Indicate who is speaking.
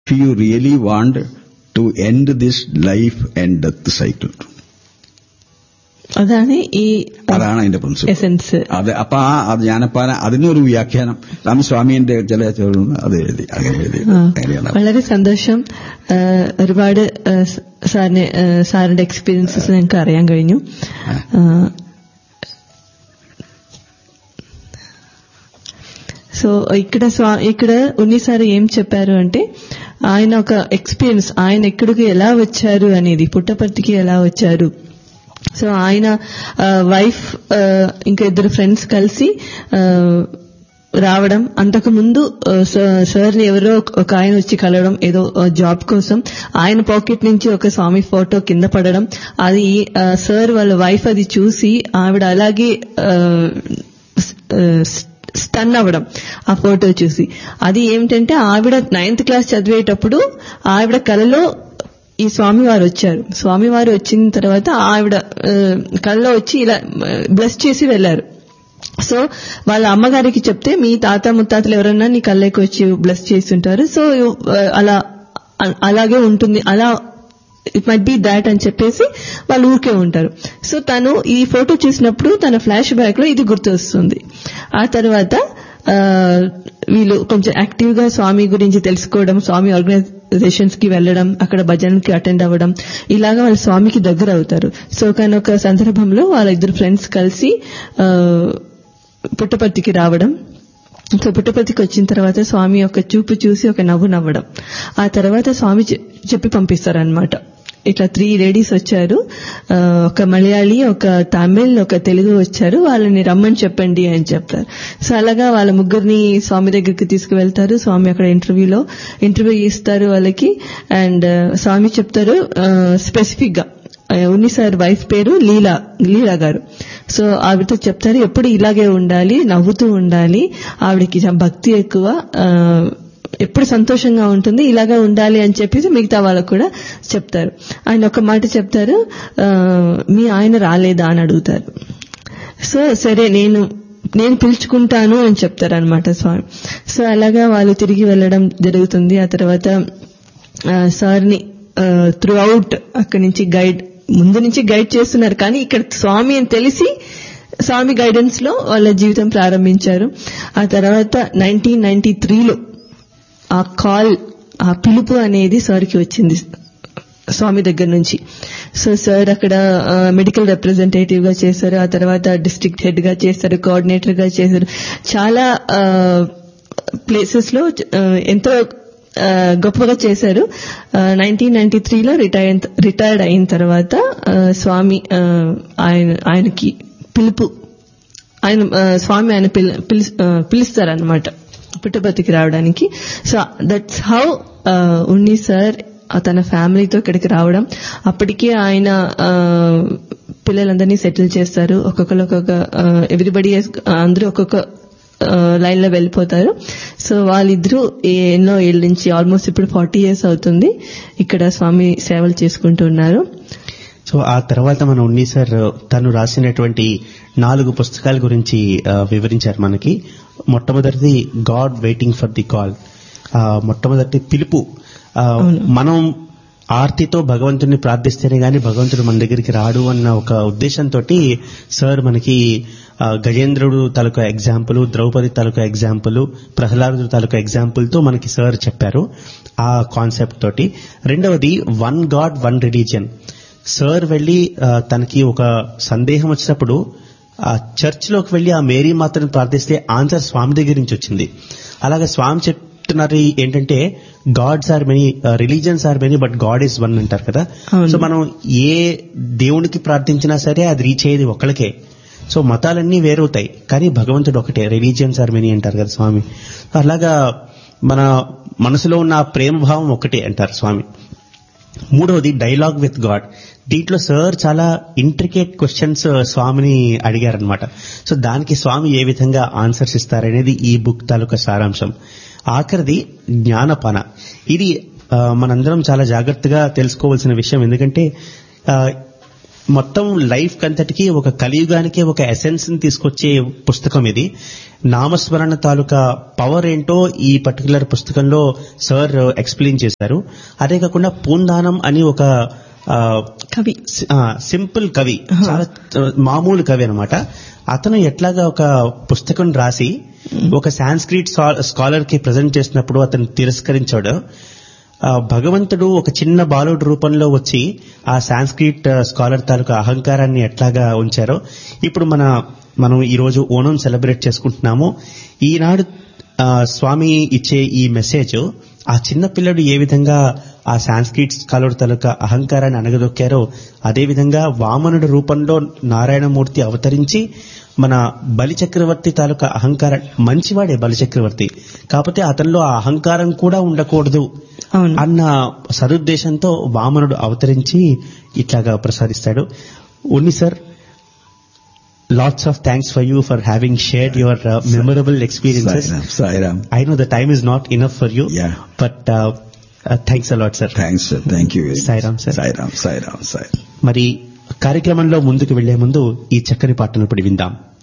Speaker 1: if you really want to end this life and death cycle.
Speaker 2: അതാണ് ഈ
Speaker 1: അതാണ് അതിന്റെ പ്രിൻസിപ്പിൾ
Speaker 2: എസെൻസ്
Speaker 1: അത് അപ്പൊ ആ അത് ഞാനപ്പോ അതിനൊരു വ്യാഖ്യാനം രാമസ്വാമിന്റെ ചില ചോദ്യം അത് എഴുതി അങ്ങനെ എഴുതി അങ്ങനെയാണ്
Speaker 2: വളരെ സന്തോഷം ആ, ഒരുപാട് ആ, സ- സാറിന് ആ, സാറിന്റെ എക്സ്പീരിയൻസസ് ഞങ്ങൾക്ക് അറിയാൻ കഴിഞ്ഞു ആ, సో ఇక్కడ స్వా ఇక్కడ ఉన్ని సార్ ఏం చెప్పారు అంటే ఆయన ఒక ఎక్స్పీరియన్స్ ఆయన ఎక్కడికి ఎలా వచ్చారు అనేది పుట్టపర్తికి ఎలా వచ్చారు సో ఆయన వైఫ్ ఇంకా ఇద్దరు ఫ్రెండ్స్ కలిసి ఆ, రావడం అంతకు ముందు సార్ ని ఎవరో ఒక ఆయన వచ్చి కలవడం ఏదో జాబ్ కోసం ఆయన పాకెట్ నుంచి ఒక స్వామి ఫోటో కింద పడడం అది సార్ వాళ్ళ వైఫ్ అది చూసి ఆవిడ అలాగే స్టన్ అవ్వడం ఆ ఫోటో చూసి అది ఏమిటంటే ఆవిడ నైన్త్ క్లాస్ చదివేటప్పుడు ఆవిడ కలలో ఈ స్వామివారు వచ్చారు స్వామివారు వచ్చిన తర్వాత ఆవిడ ఆ, కళ్ళలో వచ్చి ఇలా బ్లెస్ చేసి వెళ్లారు సో వాళ్ళ అమ్మగారికి చెప్తే మీ తాత ముత్తాతలు ఎవరన్నా నీ కళ్ళకి వచ్చి బ్లెస్ చేసి ఉంటారు సో ఆ, అలా అ- అలాగే ఉంటుంది అలా ఇట్ మైట్ బి దాట్ అని చెప్పేసి వాళ్ళు ఊరికే ఉంటారు సో తను ఈ ఫోటో చూసినప్పుడు తన ఫ్లాష్ బ్యాక్ లో ఇది గుర్తు వస్తుంది ఆ తర్వాత ఆ, వీళ్ళు కొంచెం యాక్టివ్ గా స్వామి గురించి తెలుసుకోవడం స్వామి ఆర్గనైజేషన్స్ కి వెళ్ళడం అక్కడ భజనకి అటెండ్ అవ్వడం ఇలాగా వాళ్ళ స్వామికి దగ్గర అవుతారు సో కానీ ఒక సందర్భంలో వాళ్ళ ఇద్దరు ఫ్రెండ్స్ కలిసి ఆ, పుట్టపర్తికి రావడం సో పుట్టపర్తికి వచ్చిన తర్వాత స్వామి యొక్క చూపు చూసి ఒక నవ్వు నవ్వడం ఆ తర్వాత స్వామి చె- చెప్పి పంపిస్తారనమాట ఇట్లా త్రీ లేడీస్ వచ్చారు ఆ, ఒక మలయాళీ ఒక తమిళ్ ఒక తెలుగు వచ్చారు వాళ్ళని రమ్మని చెప్పండి అని చెప్తారు సో అలాగా వాళ్ళ ముగ్గురిని స్వామి దగ్గరికి తీసుకువెళ్తారు స్వామి అక్కడ ఇంటర్వ్యూలో ఇంటర్వ్యూ ఇస్తారు వాళ్ళకి అండ్ స్వామి చెప్తారు స్పెసిఫిక్ గా ఆ, ఉన్ని సార్ వైఫ్ పేరు లీలా లీలా గారు సో ఆవిడతో చెప్తారు ఎప్పుడు ఇలాగే ఉండాలి నవ్వుతూ ఉండాలి ఆవిడకి చాలా భక్తి ఎక్కువ ఆ, ఎప్పుడు సంతోషంగా ఉంటుంది ఇలాగే ఉండాలి అని చెప్పేసి మిగతా వాళ్ళకు కూడా చెప్తారు ఆయన ఒక మాట చెప్తారు ఆ, మీ ఆయన రాలేదా అని అడుగుతారు సో సరే నేను నేను పిలుచుకుంటాను అని చెప్తారు అనమాట స్వామి సో అలాగా వాళ్ళు తిరిగి వెళ్ళడం జరుగుతుంది ఆ తర్వాత ఆ, సార్ని త్రూ అవుట్ అక్కడి నుంచి గైడ్ ముందు నుంచి గైడ్ చేస్తున్నారు కానీ ఇక్కడ స్వామి అని తెలిసి స్వామి గైడెన్స్ లో వాళ్ళ జీవితం ప్రారంభించారు ఆ తర్వాత నైన్టీన్ నైన్టీ త్రీలో ఆ కాల్ ఆ పిలుపు అనేది సార్కి వచ్చింది స్వామి దగ్గర నుంచి సో సార్ అక్కడ మెడికల్ రిప్రజెంటేటివ్ గా చేశారు ఆ తర్వాత డిస్ట్రిక్ట్ హెడ్ గా చేశారు కోఆర్డినేటర్ గా చేశారు చాలా ప్లేసెస్ లో ఆ, ఎంతో ఆ, గొప్పగా చేశారు నైన్టీన్ నైన్టీ త్రీలో రిటైర్ రిటైర్డ్ అయిన తర్వాత ఆ, స్వామి ఆ, ఆయన ఆయనకి పిలుపు ఆయన ఆ, స్వామి ఆయన పిల- పిలుస్- ఆ, పిలుస్తారనమాట పుట్టపర్తికి రావడానికి so that's how Unni sir ఆ తన ఫ్యామిలీతో ఇక్కడికి రావడం అప్పటికే ఆయన ఆ, పిల్లలందరినీ సెటిల్ చేస్తారు ఒక్కొక్కరు ఒక్కొక్క ఎవ్రీబడి అందరూ ఒక్కొక్క లైన్ లో వెళ్ళిపోతారు సో వాళ్ళిద్దరూ ఏ- ఎన్నో ఏళ్ళ నుంచి ఆల్మోస్ట్ ఇప్పుడు ఫార్టీ ఇయర్స్ అవుతుంది ఇక్కడ స్వామి సేవలు చేసుకుంటూ ఉన్నారు
Speaker 3: సో ఆ తర్వాత మన ఉన్ని సార్ తను రాసినటువంటి నాలుగు పుస్తకాల గురించి ఆ, వివరించారు మనకి మొట్టమొదటిది god waiting for the call మొట్టమొదటి పిలుపు ఆ, మనం ఆర్తితో భగవంతుడిని ప్రార్థిస్తేనే గాని భగవంతుడు మన దగ్గరికి రాడు అన్న ఒక ఉద్దేశంతో సార్ మనకి ఆ, గజేంద్రుడు తాలూకా ఎగ్జాంపుల్ ద్రౌపది తాలూకా ఎగ్జాంపుల్ ప్రహ్లాదుడు తాలూకా ఎగ్జాంపుల్ తో మనకి సార్ చెప్పారు ఆ కాన్సెప్ట్ తోటి రెండవది one god one religion sir వెళ్ళి ఆ, తనకి ఒక సందేహం వచ్చినప్పుడు ఆ చర్చ్ లోకి వెళ్ళి ఆ మేరీ మాతను ప్రార్థిస్తే ఆన్సర్ స్వామి దగ్గర నుంచి వచ్చింది అలాగే స్వామి చెప్తున్నారు ఏంటంటే gods are many religions are many but god is one అంటారు కదా
Speaker 2: అవును.
Speaker 3: సో మనం ఏ దేవునికి ప్రార్థించినా సరే అది రీచ్ అయ్యేది ఒక్కళ్ళకే సో మతాలన్నీ వేరవుతాయి కానీ భగవంతుడు ఒకటే రిలీజియన్స్ ఆర్ మెనీ అంటారు కదా స్వామి అలాగా మన మనసులో ఉన్న ఆ ప్రేమ భావం ఒకటే అంటారు స్వామి మూడవది డైలాగ్ విత్ గాడ్ దీంట్లో సార్ చాలా ఇంట్రికేట్ క్వశ్చన్స్ స్వామిని అడిగారనమాట సో దానికి స్వామి ఏ విధంగా ఆన్సర్స్ ఇస్తారనేది ఈ బుక్ తాలూకా సారాంశం ఆఖరిది జ్ఞానపాన ఇది ఆ, మనందరం చాలా జాగ్రత్తగా తెలుసుకోవాల్సిన విషయం ఎందుకంటే ఆ, మొత్తం లైఫ్ కంతటికి ఒక కలియుగానికి ఒక ఎసెన్స్ ని తీసుకొచ్చే పుస్తకం ఇది నామస్మరణ తాలూకా పవర్ ఏంటో ఈ పర్టికులర్ పుస్తకంలో సార్ ఎక్స్ప్లెయిన్ చేశారు అదే కాకుండా పూందానం అని ఒక ఆ,
Speaker 2: కవి
Speaker 3: సి- ఆ, సింపుల్ కవి చాలా ఆ, మామూలు కవి అన్నమాట అతను ఎట్లాగా ఒక పుస్తకం రాసి ఒక సాంస్క్రిట్ స్కాలర్ కి ప్రజెంట్ చేసినప్పుడు అతను తిరస్కరించాడు ఆ, భగవంతుడు ఒక చిన్న బాలుడు రూపంలో వచ్చి ఆ సాంస్క్రిట్ స్కాలర్ తాలూకా అహంకారాన్ని ఎట్లాగా ఉంచారో ఇప్పుడు మన మనం ఈ రోజు ఓణం సెలబ్రేట్ చేసుకుంటున్నాము ఈనాడు ఆ, స్వామి ఇచ్చే ఈ మెసేజ్ ఆ చిన్న పిల్లడు ఏ విధంగా ఆ సాంస్క్రిట్ స్కాలర్ తాలూకా అహంకారాన్ని అణగదొక్కారో అదేవిధంగా వామనుడి రూపంలో నారాయణమూర్తి అవతరించి మన బలిచక్రవర్తి తాలూకా అహంకారం మంచివాడే బలిచక్రవర్తి కాకపోతే అతనిలో ఆ అహంకారం కూడా ఉండకూడదు
Speaker 2: అవును
Speaker 3: అన్న సదుద్దేశంతో వామనుడు అవతరించి ఇట్లాగా ప్రసాదిస్తాడు Unni sir lots of thanks for you for having shared your memorable experiences
Speaker 1: Sairam Sairam
Speaker 3: I know the time is not enough for you,
Speaker 1: Yeah.
Speaker 3: but uh, uh, thanks a lot, sir.
Speaker 1: Thanks sir thank you
Speaker 3: Sairam sir.
Speaker 1: Sairam Sairam Sai
Speaker 3: మరి కార్యక్రమంలో ముందుకు వెళ్లే ముందు ఈ చక్కని పాటను ఇప్పుడు విందాం